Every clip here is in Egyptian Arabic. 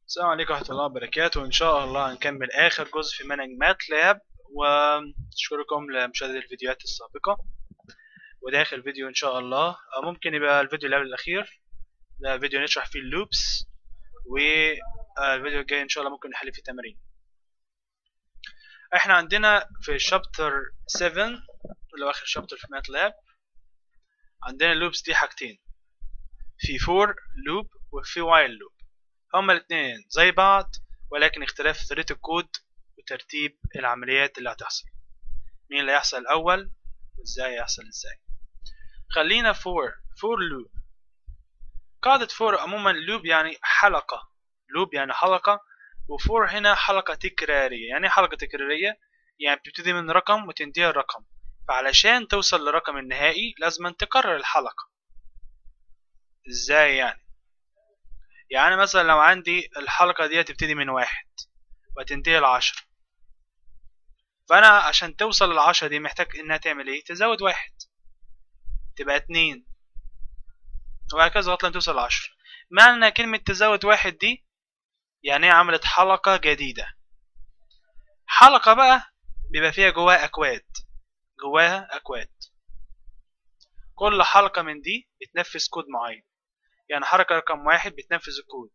السلام عليكم ورحمة الله وبركاته وإن شاء الله هنكمل آخر جزء في منهج ماتلاب وأشكركم لمشاهدة الفيديوهات السابقة وده آخر فيديو إن شاء الله أو ممكن يبقى الفيديو اللي قبل الأخير ده فيديو نشرح فيه اللوبس والفيديو الجاي إن شاء الله ممكن نحل فيه تمارين احنا عندنا في شابتر 7 اللي هو آخر شابتر في ماتلاب عندنا اللوبس دي حاجتين في فور لوب وفي وايل لوب هما الاثنين زي بعض ولكن اختلاف طريقة الكود وترتيب العمليات اللي هتحصل مين اللي هيحصل الأول وازاي هيحصل ازاي خلينا فور فور لوب قاعدة فور عموما لوب يعني حلقة لوب يعني حلقة وفور هنا حلقة تكرارية يعني حلقة تكرارية يعني بتبتدي من رقم وتنتهي الرقم فعلشان توصل للرقم النهائي لازم تكرر الحلقة ازاي يعني يعني مثلا لو عندي الحلقة دي تبتدي من واحد وتنتهي العشرة فأنا عشان توصل للعشرة دي محتاج إنها تعمل إيه؟ تزود واحد تبقى اتنين وهكذا لغاية لما توصل لعشرة معنى كلمة تزود واحد دي يعني هي عملت حلقة جديدة حلقة بقى بيبقى فيها جواها أكواد جواها أكواد كل حلقة من دي بتنفذ كود معين يعني حركة رقم واحد بتنفذ الكود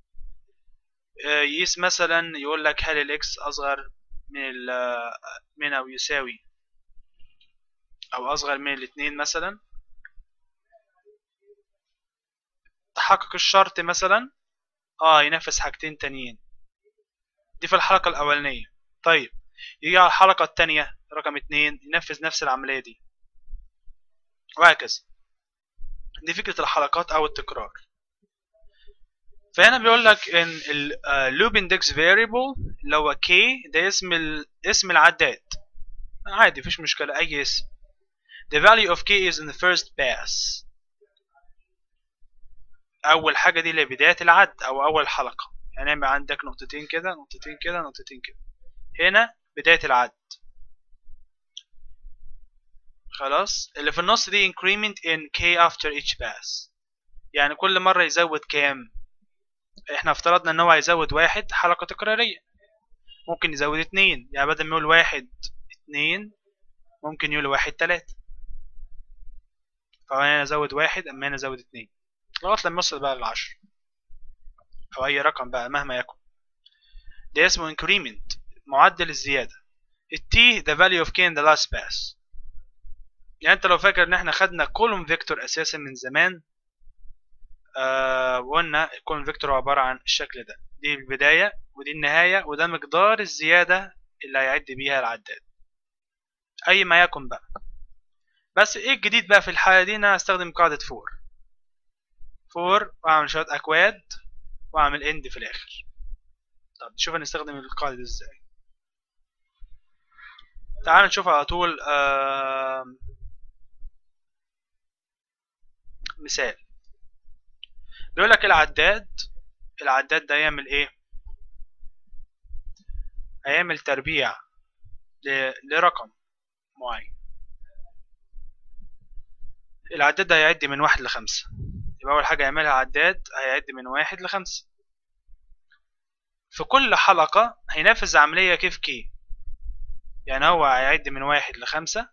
يقيس مثلا يقول لك هل الاكس اصغر من ال من او يساوي او اصغر من الاتنين مثلا تحقق الشرط مثلا اه ينفذ حاجتين تانيين دي في الحلقة الاولانية طيب يجي على الحلقة التانية رقم اتنين ينفذ نفس العملية دي وهكذا دي فكرة الحلقات أو التكرار فهنا بيقول لك إن ال loop index variable اللي هو k ده اسم ال اسم العداد عادي مفيش مشكلة أي اسم the value of k is in the first pass أول حاجة دي اللي هي بداية العد أو أول حلقة يعني يبقى عندك نقطتين كده نقطتين كده نقطتين كده هنا بداية العد خلاص اللي في النص دي increment in k after each pass يعني كل مرة يزود كام احنا افترضنا ان هو هيزود واحد حلقة تكرارية ممكن يزود اتنين يعني بدل ما يقول واحد اتنين ممكن يقول واحد تلاتة فهنا ازود واحد اما هنا ازود اتنين لغاية لما يوصل بقى للعشر او اي رقم بقى مهما يكن ده اسمه increment معدل الزيادة التي the value of k in the last pass يعني انت لو فاكر ان احنا خدنا كولوم فيكتور اساسا من زمان آه وقلنا الكولوم فيكتور عبارة عن الشكل ده دي البداية ودي النهاية وده مقدار الزيادة اللي هيعد بيها العداد اي ما يكن بقى بس ايه الجديد بقى في الحالة دي ان انا استخدم قاعدة فور فور واعمل شوية اكواد واعمل اند في الاخر طب نشوف هنستخدم القاعدة دي ازاي تعال نشوف على طول آه مثال بيقول لك العداد العداد ده يعمل ايه هيعمل تربيع لرقم معين العداد ده هيعد من واحد لخمسة يبقى أول حاجة يعملها عداد هيعد من واحد لخمسة في كل حلقة هينفذ عملية كيف كي يعني هو هيعد من واحد لخمسة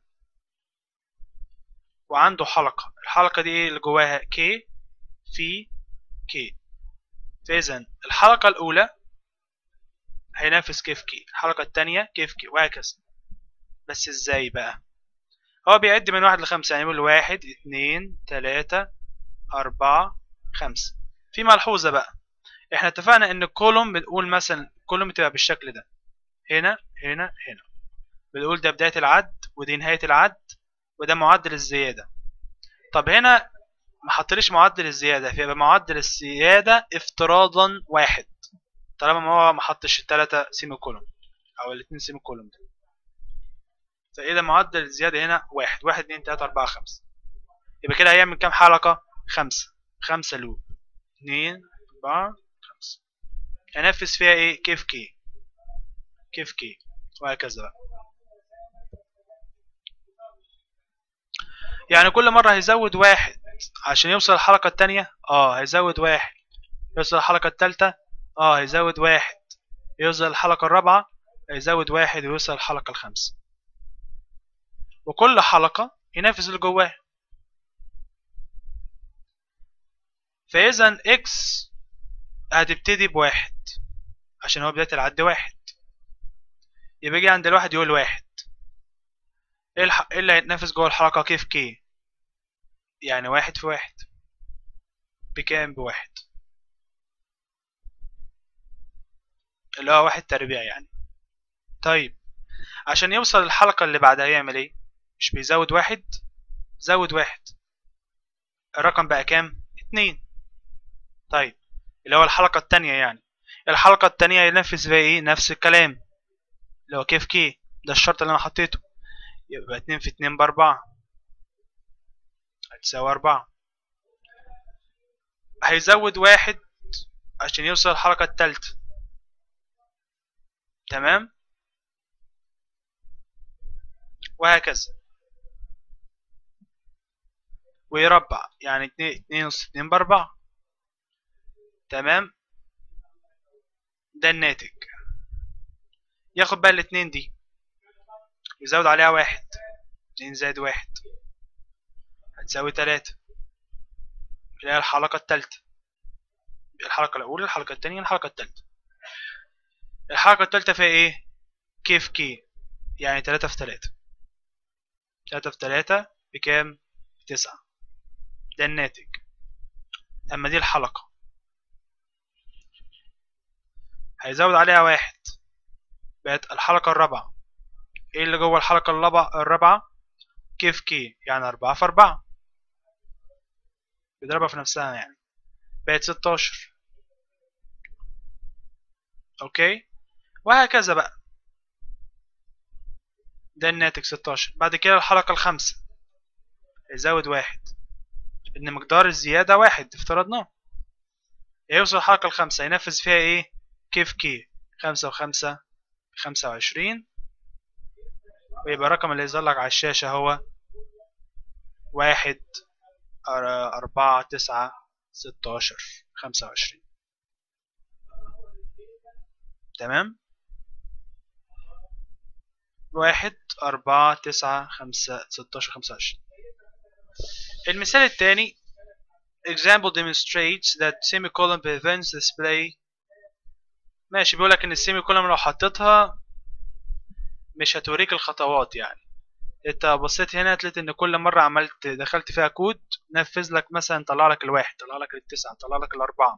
وعنده حلقة الحلقة دي ايه اللي جواها k في k فإذا الحلقة الأولى هينافس كيف كي الحلقة التانية كيف كي وهكذا بس ازاي بقى هو بيعد من واحد لخمسة يعني يقول واحد اتنين تلاتة أربعة خمسة في ملحوظة بقى احنا اتفقنا ان الكولوم بنقول مثلا الكولوم بتبقى بالشكل ده هنا هنا هنا بنقول ده بداية العد ودي نهاية العد وده معدل الزيادة طب هنا ما حطليش معدل الزيادة فيبقى معدل الزيادة افتراضا واحد طالما ما هو ما حطش التلاتة سيمي كولوم او الاتنين سيمي كولوم ده فإذا معدل الزيادة هنا واحد واحد اتنين تلاتة أربعة خمسة يبقى كده هيعمل كام حلقة؟ خمسة خمسة لوب اتنين أربعة خمسة هنفذ فيها ايه؟ كيف كي كيف كي وهكذا بقى يعني كل مرة هيزود واحد عشان يوصل الحلقة التانية اه هيزود واحد يوصل الحلقة التالتة اه هيزود واحد يوصل الحلقة الرابعة هيزود واحد ويوصل الحلقة الخامسة وكل حلقة ينافس اللي جواها فإذا إكس هتبتدي بواحد عشان هو بداية العد واحد يبقى يجي عند الواحد يقول واحد ايه الح... إيه اللي هيتنافس جوه الحلقة كيف كي يعني واحد في واحد بكام بواحد اللي هو واحد تربيع يعني طيب عشان يوصل الحلقة اللي بعدها يعمل ايه مش بيزود واحد زود واحد الرقم بقى كام اتنين طيب اللي هو الحلقة التانية يعني الحلقة التانية ينفذ فيها ايه نفس الكلام اللي هو كيف كي ده الشرط اللي انا حطيته يبقى اتنين في اتنين باربعة هتساوي أربعة هيزود واحد عشان يوصل الحلقة التالتة تمام وهكذا ويربع يعني اتنين اتنين نص اتنين بأربعة تمام ده الناتج ياخد بقى الاتنين دي يزود عليها واحد اتنين زائد واحد هتساوي تلاتة اللي هي الحلقة التالتة الحلقة الأولى الحلقة التانية الحلقة التالتة الحلقة التالتة فيها ايه كيف كي يعني تلاتة في تلاتة تلاتة في تلاتة بكام بتسعة ده الناتج أما دي الحلقة هيزود عليها واحد بقت الحلقة الرابعة ايه اللي جوه الحلقة الرابعة كيف كي يعني أربعة في أربعة بيضربها في نفسها يعني بقت ستاشر أوكي وهكذا بقى ده الناتج ستاشر بعد كده الحلقة الخامسة يزود واحد إن مقدار الزيادة واحد افترضناه يوصل الحلقة الخامسة ينفذ فيها إيه كيف كي خمسة وخمسة خمسة وعشرين ويبقى الرقم اللي يظهر لك على الشاشة هو واحد أربعة تسعة ستاشر خمسة وعشرين تمام واحد أربعة تسعة خمسة ستاشر خمسة وعشرين المثال الثاني example demonstrates that semicolon prevents display ماشي بيقولك ان السيمي كولوم لو حطيتها مش هتوريك الخطوات يعني انت بصيت هنا تلاقي ان كل مرة عملت دخلت فيها كود نفذ لك مثلا طلع لك الواحد طلع لك التسعة طلع لك الاربعة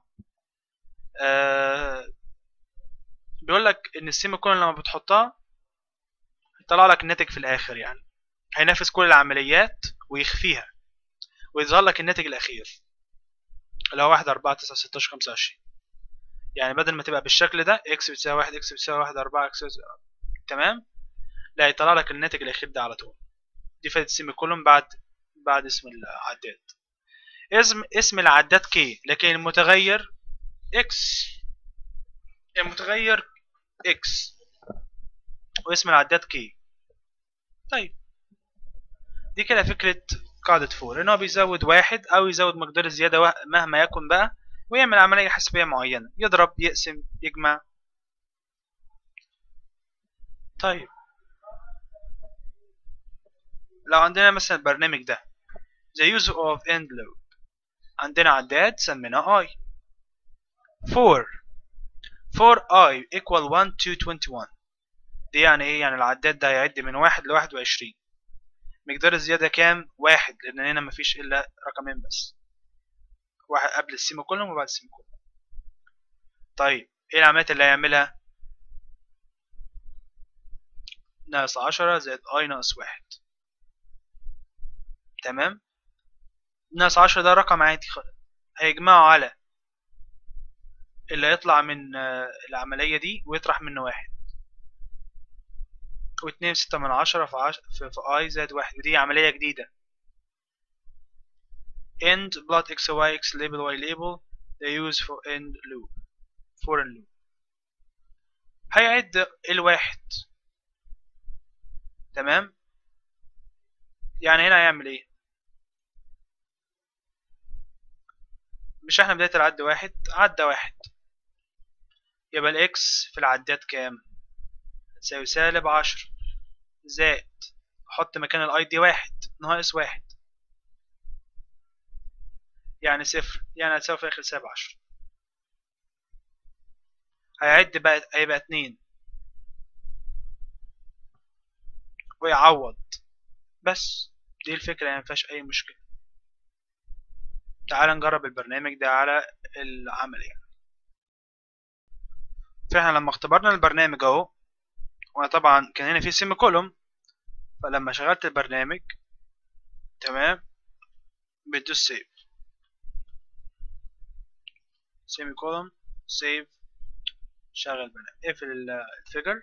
آه بيقول لك ان السيمي كولون لما بتحطها يطلع لك الناتج في الاخر يعني هينفذ كل العمليات ويخفيها ويظهر لك الناتج الاخير اللي هو واحد أربعة تسعة ستاشر خمسة وعشرين يعني بدل ما تبقى بالشكل ده اكس بتساوي واحد اكس بتساوي واحد أربعة اكس تمام لا يطلع لك الناتج الأخير ده على طول دي فائدة السيمي كولوم بعد بعد اسم العداد اسم اسم العداد كي لكن المتغير اكس المتغير اكس واسم العداد كي طيب دي كده فكرة قاعدة فور ان هو بيزود واحد او يزود مقدار الزيادة مهما يكن بقى ويعمل عملية حسابية معينة يضرب يقسم يجمع طيب لو عندنا مثلا البرنامج ده the use of end loop عندنا عداد سميناه i 4 4 i equal 1 to 21 دي يعني ايه يعني العداد ده هيعد من واحد لواحد وعشرين مقدار الزيادة كام واحد لأن هنا مفيش إلا رقمين بس واحد قبل السيمي كولوم وبعد السيمي كولوم طيب ايه العمليات اللي هيعملها ناقص عشرة زائد اي ناقص واحد تمام ناقص عشرة ده رقم عادي هيجمعه على اللي هيطلع من العملية دي ويطرح منه واحد واتنين ستة من عشرة في, عش... في... في اي زائد واحد ودي عملية جديدة end plot x y x label y label they use for end loop for end loop هيعد الواحد تمام يعني هنا هيعمل ايه مش احنا بداية العد واحد عدى واحد يبقى الاكس في العداد كام تساوي سالب عشرة زائد احط مكان الاي دي واحد ناقص واحد يعني صفر يعني هتساوي في الاخر سالب عشرة هيعد بقى هيبقى اتنين ويعوض بس دي الفكرة يعني مفيهاش أي مشكلة تعال نجرب البرنامج ده على العمل يعني فاحنا لما اختبرنا البرنامج اهو وانا طبعا كان هنا في سيمي كولوم فلما شغلت البرنامج تمام بتدوس سيف سيمي كولوم سيف شغل برنامج اقفل الفيجر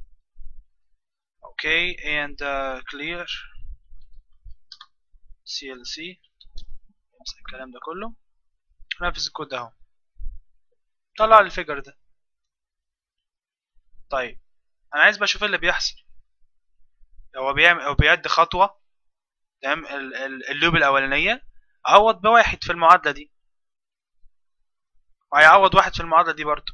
اوكي and uh, clear CLC امسح الكلام ده كله نفذ الكود ده اهو طلع لي الفيجر ده طيب انا عايز بقى اشوف اللي بيحصل هو بيعمل او بيعد خطوه تمام اللوب الاولانيه عوض بواحد في المعادله دي وهيعوض واحد في المعادله دي برضو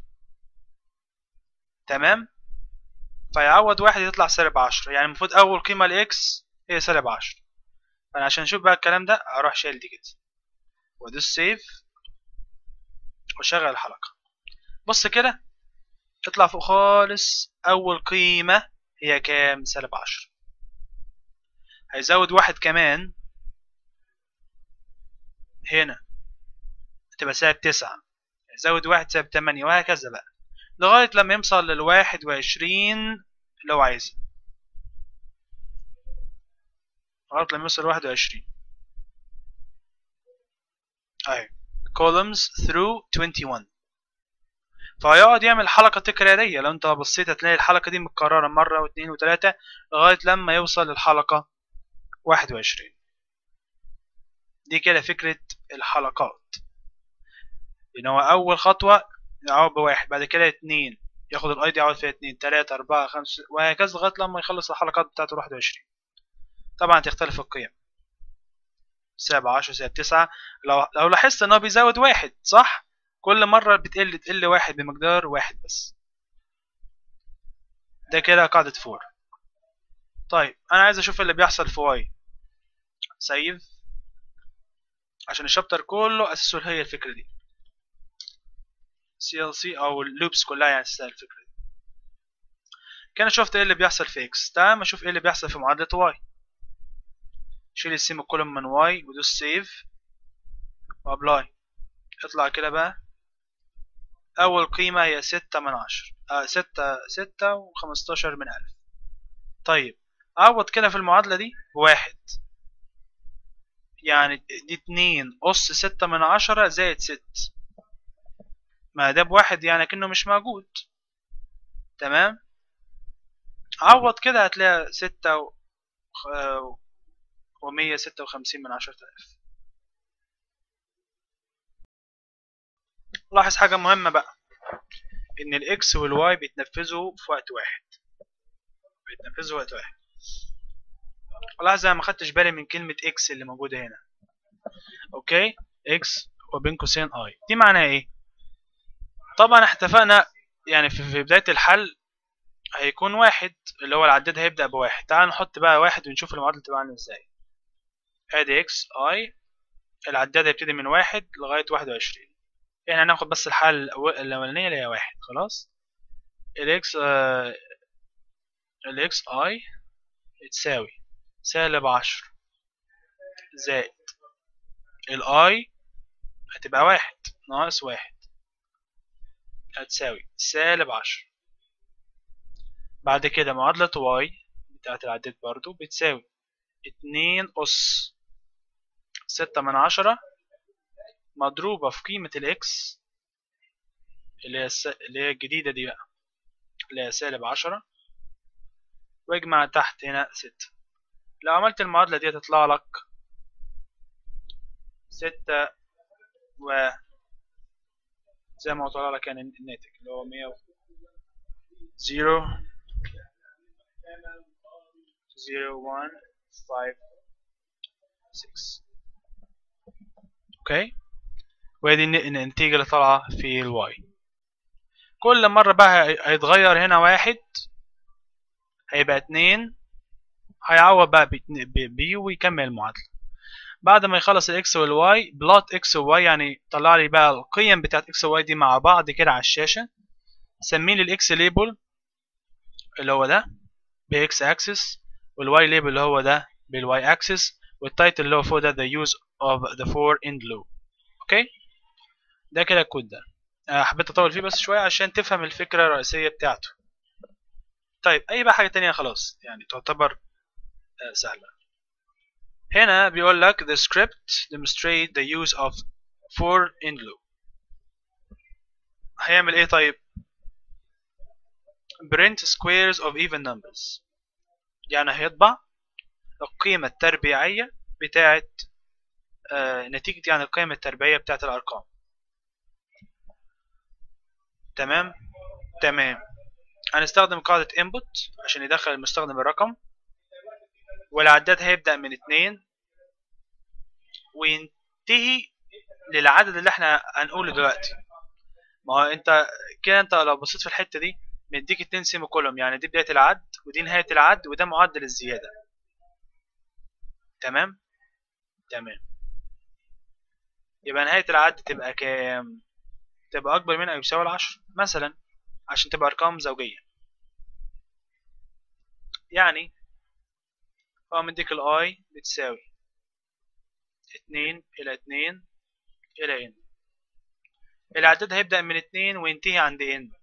تمام فيعوض واحد يطلع سالب عشرة يعني المفروض اول قيمه لاكس هي سالب عشرة فانا عشان اشوف بقى الكلام ده اروح شايل دي كده وادوس سيف واشغل الحلقه بص كده اطلع فوق خالص اول قيمه هي كام سالب عشرة هيزود واحد كمان هنا تبقى سالب تسعة هيزود واحد سالب تمانية وهكذا بقى لغاية لما يوصل للواحد وعشرين اللي هو عايزه لغاية لما يوصل لواحد وعشرين اهي columns through 21 فهيقعد يعمل حلقة تكرارية لو انت بصيت هتلاقي الحلقة دي متكررة مرة واثنين وثلاثة لغاية لما يوصل للحلقة واحد وعشرين دي كده فكرة الحلقات ان هو اول خطوة يعوض بواحد بعد كده اتنين ياخد الاي دي يعوض فيها اتنين تلاتة اربعة خمسة وهكذا لغاية لما يخلص الحلقات بتاعته واحد وعشرين طبعا تختلف القيم سالب عشرة سالب تسعة لو لو لاحظت ان هو بيزود واحد صح كل مرة بتقل تقل واحد بمقدار واحد بس ده كده قاعدة فور طيب انا عايز اشوف اللي بيحصل في واي سيف عشان الشابتر كله اساسه هي الفكرة دي CLC او اللوبس كلها يعني اساسها الفكرة دي كان شفت ايه اللي بيحصل في اكس تعال اشوف ايه اللي بيحصل في معادلة واي شيل السيمي كولوم من واي ودوس سيف وابلاي اطلع كده بقى اول قيمة هي ستة من عشر آه ستة ستة وخمستاشر من الف طيب عوض كده في المعادلة دي بواحد يعني دي اتنين أس ستة من عشرة زائد ست ما ده بواحد يعني كأنه مش موجود تمام عوض كده هتلاقي ستة و... ومية ستة وخمسين من عشرة آلاف لاحظ حاجة مهمة بقى إن الإكس والواي بيتنفذوا في وقت واحد بيتنفذوا في وقت واحد لاحظ أنا ما خدتش بالي من كلمة إكس اللي موجودة هنا أوكي إكس وبين قوسين أي دي معناها إيه؟ طبعا اتفقنا يعني في بداية الحل هيكون واحد اللي هو العداد هيبدأ بواحد تعال نحط بقى واحد ونشوف المعادلة تبقى عاملة ازاي ادي اكس اي العداد هيبتدي من واحد لغاية واحد وعشرين احنا هناخد بس الحالة الأولانية اللي هي واحد خلاص الاكس آه الاكس اي تساوي سالب عشرة زائد الاي هتبقى واحد ناقص واحد هتساوي سالب عشرة بعد كده معادلة واي بتاعت العداد برضو بتساوي اتنين أس ستة من عشرة مضروبة في قيمة الإكس اللي هي الس... اللي هي الجديدة دي بقى اللي هي سالب عشرة واجمع تحت هنا ستة لو عملت المعادلة دي هتطلع لك ستة و زي ما طلع لك يعني الناتج اللي هو مية زيرو زيرو وان فايف سكس اوكي وادي النتيجة اللي طالعة في الواي كل مرة بقى هي- هيتغير هنا واحد هيبقى اتنين هيعوض بقى باتنين- ب- بي ويكمل المعادلة بعد ما يخلص الاكس والواي بلوت اكس وواي يعني طلع لي بقى القيم بتاعت اكس وواي دي مع بعض كده على الشاشة سميه لي الاكس ليبل اللي هو ده باكس اكسس والواي ليبل اللي هو ده بالواي اكسس والتايتل اللي هو فوق ده the use of the for in loop اوكي ده كده الكود ده آه، حبيت اطول فيه بس شويه عشان تفهم الفكره الرئيسيه بتاعته طيب اي بقى حاجه تانية خلاص يعني تعتبر آه، سهله هنا بيقول لك the script demonstrate the use of for in loop هيعمل ايه طيب print squares of even numbers يعني هيطبع القيمة التربيعية بتاعة آه نتيجة يعني القيمة التربيعية بتاعة الأرقام تمام تمام هنستخدم قاعدة input عشان يدخل المستخدم الرقم والعداد هيبدأ من اتنين وينتهي للعدد اللي احنا هنقوله دلوقتي ما هو انت كده انت لو بصيت في الحتة دي مديك اتنين سيمي كولوم يعني دي بداية العد ودي نهاية العد وده معدل الزيادة تمام تمام يبقى نهاية العد تبقى كام تبقى أكبر من أو يساوي العشر مثلا عشان تبقى أرقام زوجية يعني هو مديك الآي بتساوي اتنين إلى اتنين إلى إن العدد هيبدأ من اتنين وينتهي عند إن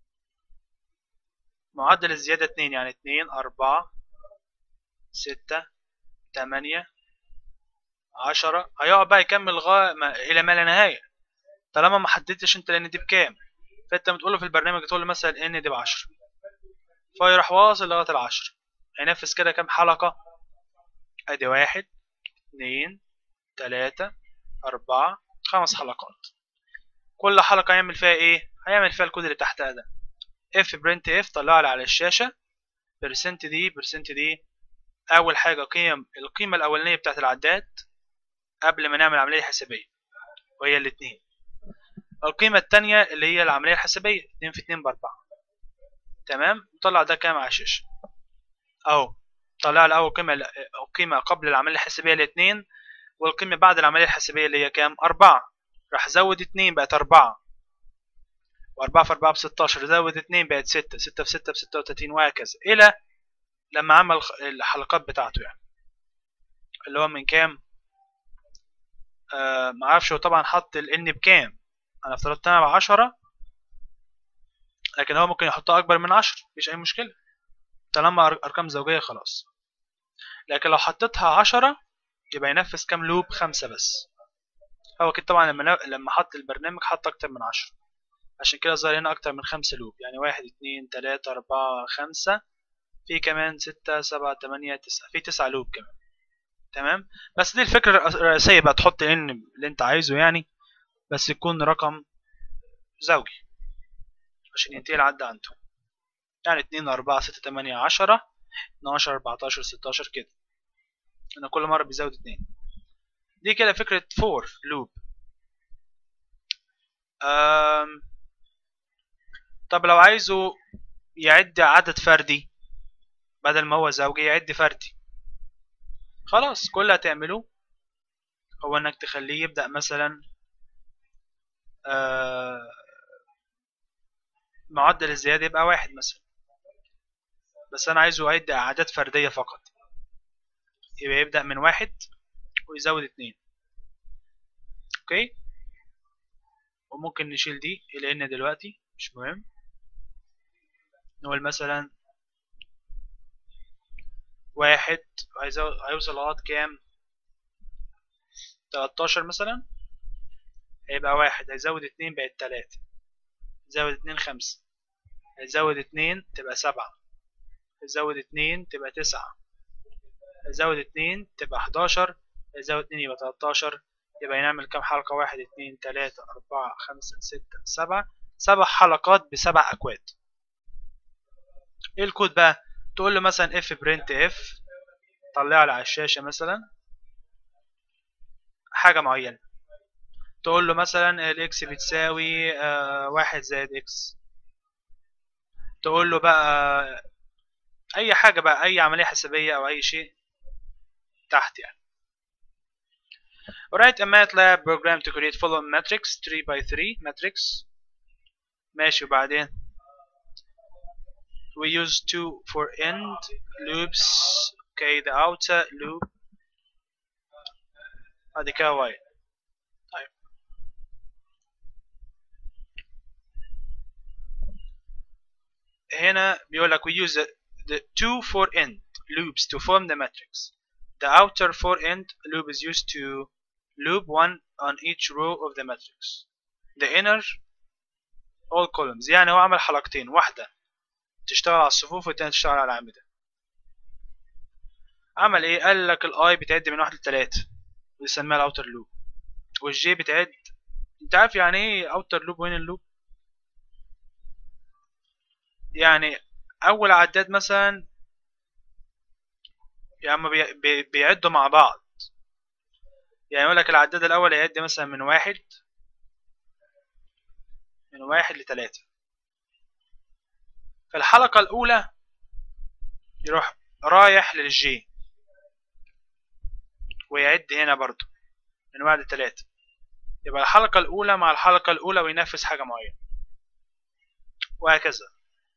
معدل الزيادة اتنين يعني اتنين أربعة ستة تمانية عشرة هيقعد بقى يكمل لغاية ما إلى ما لا نهاية طالما ما حددتش انت لان دي بكام فانت بتقول له في البرنامج تقول له مثلا ان دي بعشرة فيروح واصل لغاية العشرة هينفذ كده كام حلقة ادي واحد اتنين تلاتة أربعة خمس حلقات كل حلقة هيعمل فيها ايه هيعمل فيها الكود اللي تحتها ده اف برنت اف طلع لي على الشاشة برسنت دي برسنت دي اول حاجة قيم القيمة الاولانية بتاعت العداد قبل ما نعمل عملية حسابية وهي الاتنين القيمة التانية اللي هي العملية الحسابية اتنين في اتنين بأربعة تمام طلع ده كام على الشاشة أهو طلع لي أول قيمة القيمة قبل العملية الحسابية اللي اتنين والقيمة بعد العملية الحسابية اللي هي كام أربعة راح زود اتنين بقت أربعة وأربعة في أربعة بستاشر زود اتنين بقت ستة ستة في ستة بستة وتلاتين وهكذا إلى لما عمل الحلقات بتاعته يعني اللي هو من كام آه معرفش هو طبعا حط ال n بكام انا افترضتها بعشرة لكن هو ممكن يحطها اكبر من عشرة مفيش اي مشكلة طالما ارقام زوجية خلاص لكن لو حطيتها عشرة يبقى ينفذ كام لوب خمسة بس هو كده طبعا لما لما حط البرنامج حط اكتر من عشرة عشان كده ظهر هنا اكتر من خمسة لوب يعني واحد اتنين تلاتة اربعة خمسة في كمان ستة سبعة تمانية تسعة في تسعة لوب كمان تمام بس دي الفكرة الرئيسية بقى تحط ان اللي انت عايزه يعني بس يكون رقم زوجي عشان ينتهي العد عنده يعني اتنين أربعة ستة تمانية عشرة اتناشر أربعتاشر ستاشر كده أنا كل مرة بيزود اتنين دي كده فكرة فور لوب أم طب لو عايزه يعد عدد فردي بدل ما هو زوجي يعد فردي خلاص كل اللي هتعمله هو انك تخليه يبدأ مثلا آه معدل الزيادة يبقى واحد مثلا بس أنا عايزه يعد أعداد فردية فقط يبقى يبدأ من واحد ويزود اتنين أوكي وممكن نشيل دي لأن دلوقتي مش مهم نقول مثلا واحد هيوصل لغاية كام تلاتاشر مثلا هيبقى واحد هيزود اتنين بقت تلاتة زود اتنين خمسة هيزود اتنين تبقى سبعة هيزود اتنين تبقى تسعة هيزود اتنين تبقى حداشر هيزود اتنين يبقى تلاتاشر يبقى نعمل كام حلقة واحد اتنين تلاتة أربعة خمسة ستة سبعة سبع حلقات بسبع أكواد ايه الكود بقى تقول له مثلا اف برنت اف طلع لي على الشاشة مثلا حاجة معينة تقول له مثلا الاكس بتساوي آه واحد زائد اكس تقول له بقى اي حاجه بقى اي عمليه حسابيه او اي شيء تحت يعني Write a MATLAB program to create following matrix 3 by 3 matrix ماشي وبعدين we use two for end loops okay the outer loop ادي كده وايل طيب هنا بيقول لك we use the, the two for end loops to form the matrix the outer for end loop is used to loop one on each row of the matrix the inner all columns يعني هو عمل حلقتين واحدة تشتغل على الصفوف والتانية تشتغل على الأعمدة عمل ايه قال لك الاي بتعد من واحد لتلاتة بيسميها الاوتر لوب والجي بتعد انت عارف يعني ايه اوتر لوب وين اللوب يعني اول عداد مثلا يا اما بي... بي... بيعدوا مع بعض يعني يقول لك العداد الاول هيعد مثلا من واحد من واحد لتلاتة في الحلقة الأولى يروح رايح للجي ويعد هنا برضو من واحد لتلاتة يبقى الحلقة الأولى مع الحلقة الأولى وينفذ حاجة معينة وهكذا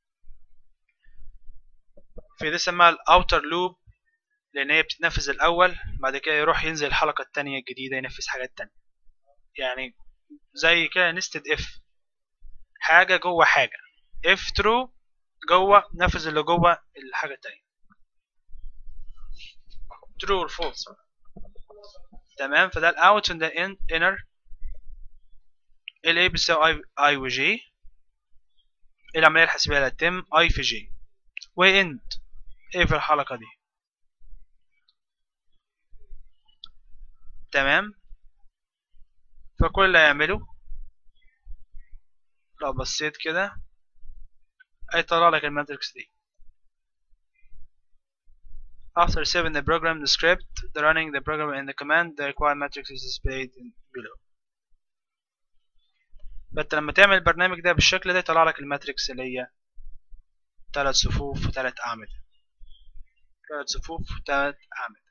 في دي اسمها الأوتر لوب لأن هي بتتنفذ الأول بعد كده يروح ينزل الحلقة التانية الجديدة ينفذ حاجات تانية يعني زي كده نستد اف حاجة جوه حاجة اف ترو جوه نفذ اللي جوه الحاجة التانية true or false تمام فده الاوت and the in inner ال A بتساوي I, I و J العملية الحاسبية اللي هتتم I في J و end ايه في الحلقة دي تمام فكل اللي هيعمله لو بصيت كده هيطلع لك الماتريكس دي After saving the program, the script, the running the program and the command, the required matrix is displayed below. فانت لما تعمل البرنامج ده بالشكل ده يطلع لك الماتريكس اللي هي تلات صفوف وتلات أعمدة تلات صفوف وتلات أعمدة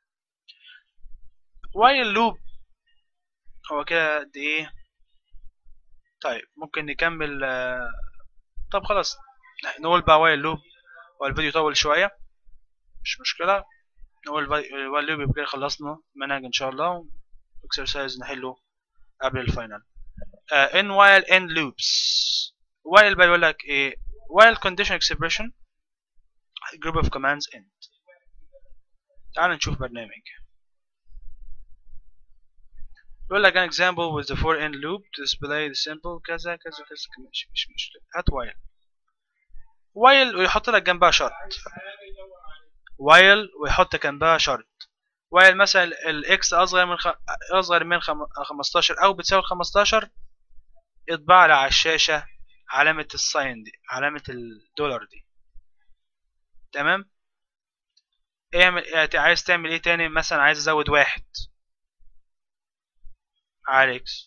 while loop هو كده قد ايه طيب ممكن نكمل طب خلاص نقول بقى while loop والفيديو طول شوية مش مشكلة نقول while loop يبقى كده خلصنا المنهج إن شاء الله exercise نحله قبل الفاينل uh, in while end loops while بقى يقول لك ايه while condition expression group of commands end تعال نشوف برنامج يقول لك an example with the for end loop to display the simple كذا كذا كذا مش مش مشكلة هات while while ويحط لك جنبها شرط while ويحط جنبها شرط while مثلا الاكس اصغر من خ... اصغر من خم... 15 او بتساوي 15 اطبع لي على الشاشة علامة الساين دي علامة الدولار دي تمام اعمل عايز تعمل ايه تاني مثلا عايز ازود واحد على اكس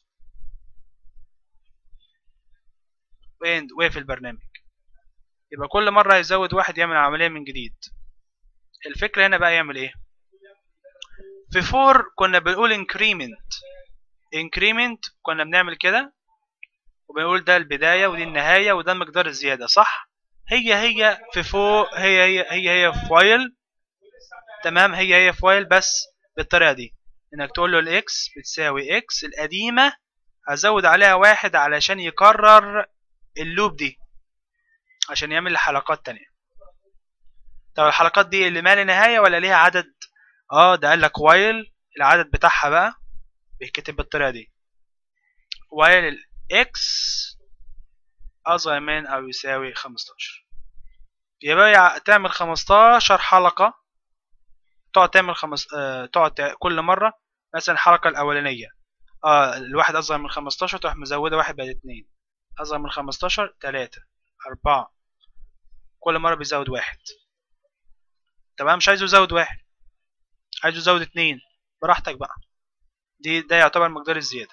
وين وقف البرنامج يبقى كل مرة يزود واحد يعمل عملية من جديد الفكرة هنا بقى يعمل ايه في فور كنا بنقول increment increment كنا بنعمل كده وبنقول ده البداية ودي النهاية وده مقدار الزيادة صح هي هي في فوق هي هي هي هي في وايل تمام هي هي في وايل بس بالطريقة دي انك تقول له الاكس بتساوي اكس القديمة هزود عليها واحد علشان يكرر اللوب دي عشان يعمل حلقات تانية طب الحلقات دي اللي ما لا نهاية ولا ليها عدد اه ده قال لك وايل العدد بتاعها بقى بيتكتب بالطريقة دي وايل الاكس اصغر من او يساوي 15 يبقى تعمل 15 حلقة تقعد تعمل خمس آه تقعد تع... كل مرة مثلا الحلقة الأولانية اه الواحد أصغر من 15 تروح مزودة واحد بقت اتنين أصغر من 15 تلاتة أربعة كل مرة بيزود واحد تمام مش عايزه يزود واحد عايزه يزود اتنين براحتك بقى دي ده يعتبر مقدار الزيادة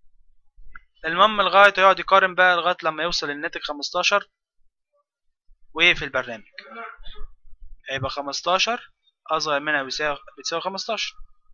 المهم لغاية يقعد يقارن بقى لغاية لما يوصل للناتج 15 وفي البرنامج هيبقى 15 أصغر منها بيساوي بتساوي 15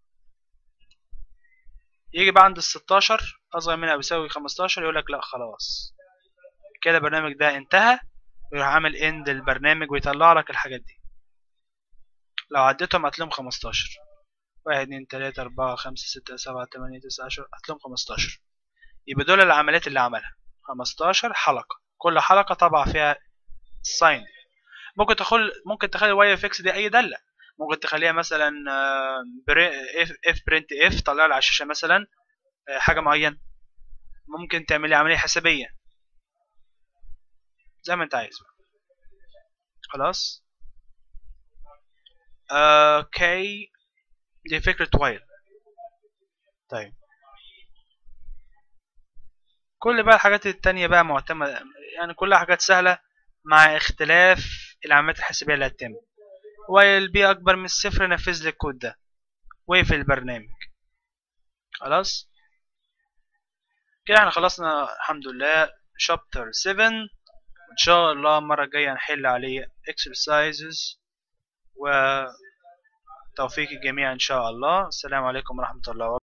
يجي بقى عند ال 16 أصغر منها بيساوي 15 يقول لك لا خلاص كده البرنامج ده انتهى ويروح عامل اند البرنامج ويطلع لك الحاجات دي لو عديتهم هتلاقيهم 15 واحد اتنين تلاتة أربعة خمسة ستة سبعة تمانية تسعة عشرة هتلاقيهم 15 يبقى دول العمليات اللي عملها 15 حلقة كل حلقة طبع فيها الساين ممكن تخل ممكن تخلي الواي اف اكس دي اي دالة ممكن تخليها مثلا اف اف برنت اف طلع لي على الشاشة مثلا آه، حاجة معينة ممكن تعملي عملية حسابية زي ما انت عايز بقى. خلاص آه كي دي فكرة وايل طيب كل بقى الحاجات التانية بقى معتمدة يعني كلها حاجات سهلة مع اختلاف العمليات الحسابية اللي هتتم وايل بي أكبر من الصفر نفذ لي الكود ده وقفل البرنامج خلاص كده احنا خلصنا الحمد لله شابتر 7 ان شاء الله المرة الجاية هنحل عليه exercises وتوفيق الجميع ان شاء الله السلام عليكم ورحمة الله وبركاته